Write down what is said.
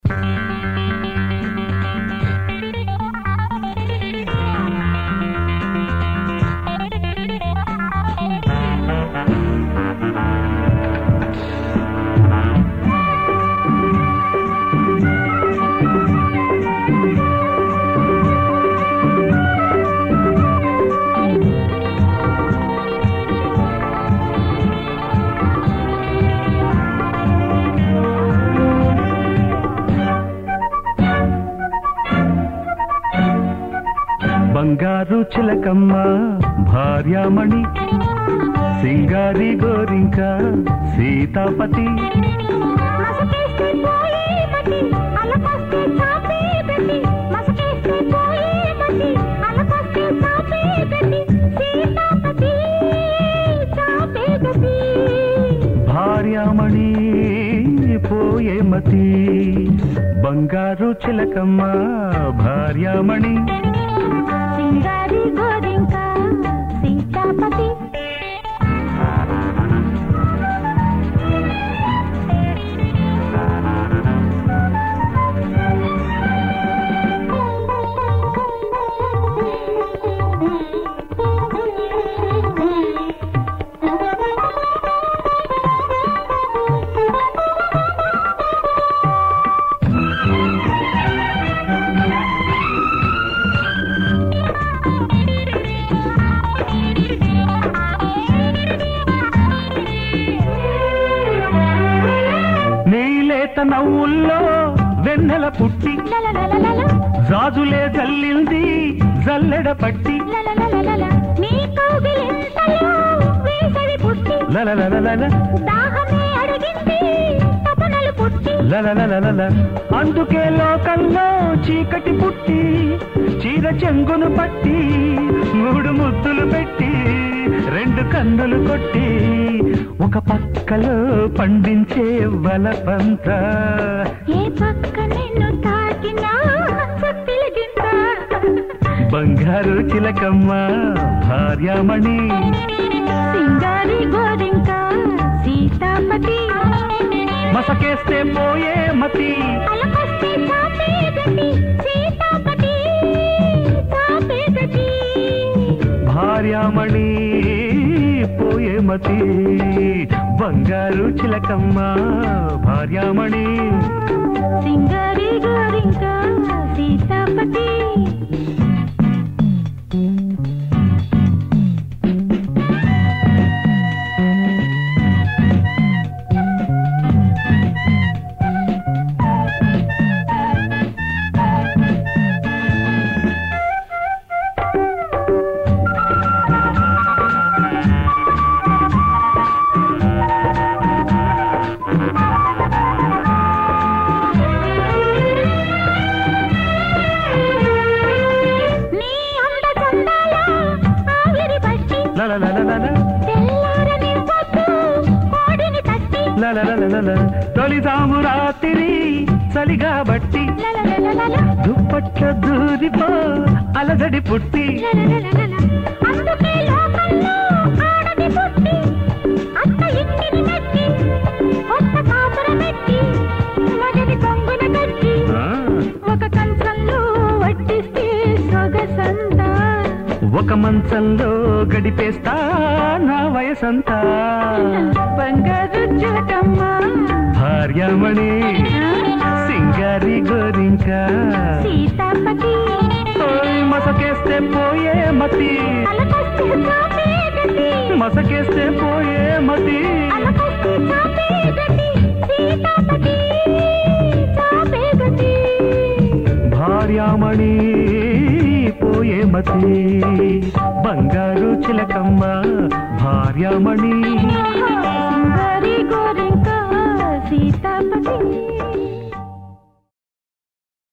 బంగారు చిలకమ్మ భార్యామణి సింగారి గోరింక సీతాపతి మసకేస్తే పోయే మతి అలకొస్తే చాపే గతి మసకేస్తే పోయే మతి అలకొస్తే చాపే గతి సీతాపతి చాపే గతి భార్యామణి పోయే మతి బంగారు చిలకమ్మ భార్యామణి సింగారి గోరింక సీతాపతి నీలేత నవ్వుల్లో వెన్నెల పుట్టి లలలలలల, జాజులే జల్లింది జల్లెడ పట్టి లలలలలల, నీ కౌగిలింతలో వేసవి పుట్టి లలలలలల దాహమే అడిగింది తపనలు పుట్టి లలలలలల అందుకే లోకంలో చీకటి పుట్టి చీర చెంగును పట్టి మూడు ముద్దులు పెట్టి రెండు కన్నులు కొట్టి ఒక పక్కలో పండించే వలపంత ఏ పక్క నిన్ను తాకినా సత్తిలగింత బంగారు చిలకమ్మ భార్యామణి సింగారి గోరింక సీతాపతి మసకేస్తే పోయే మతి అలకొస్తే చాపే గతి సీతాపతి చాపే గతి భార్యామణి పోయే మతి బంగారు చిలకమ్మ భార్యామణి సింగారి గోరింక సీతాపతి నీ అంద చందాల ఆవిరి పట్టి లలలలలల తెల్లారని పొద్దు కోడిని తట్టి లలలలలల తొలిదాము రాత్రి చలిగా బట్టి లలలలలల, దుప్పట్ల దూరిపో అలజడి పుట్టి లలలలలల. అందుకే లోకంలో ఆడది పుట్టి అత్త ఇంటిని మెచ్చి కొత్త కాపురం పెట్టి మొదటి కొంగున కట్టి ఆ, ఒక కంచంలో వడ్డిస్తే సొగసంతా ఒక మంచంలో గడిపేస్తా నా వయసంతా బంగారు చిలకమ్మ భార్యామణి సింగారి గోరింక సీతాపతి ఓయ్ మసకేస్తే పోయే మతి అలకొస్తే చాపే గతి మసకేస్తే పోయే మతి అలకొస్తే చాపే గతి సీతాపతి చాపే గతి భార్యామణి పోయే మతి బంగారు చిలకమ్మ భార్యామణి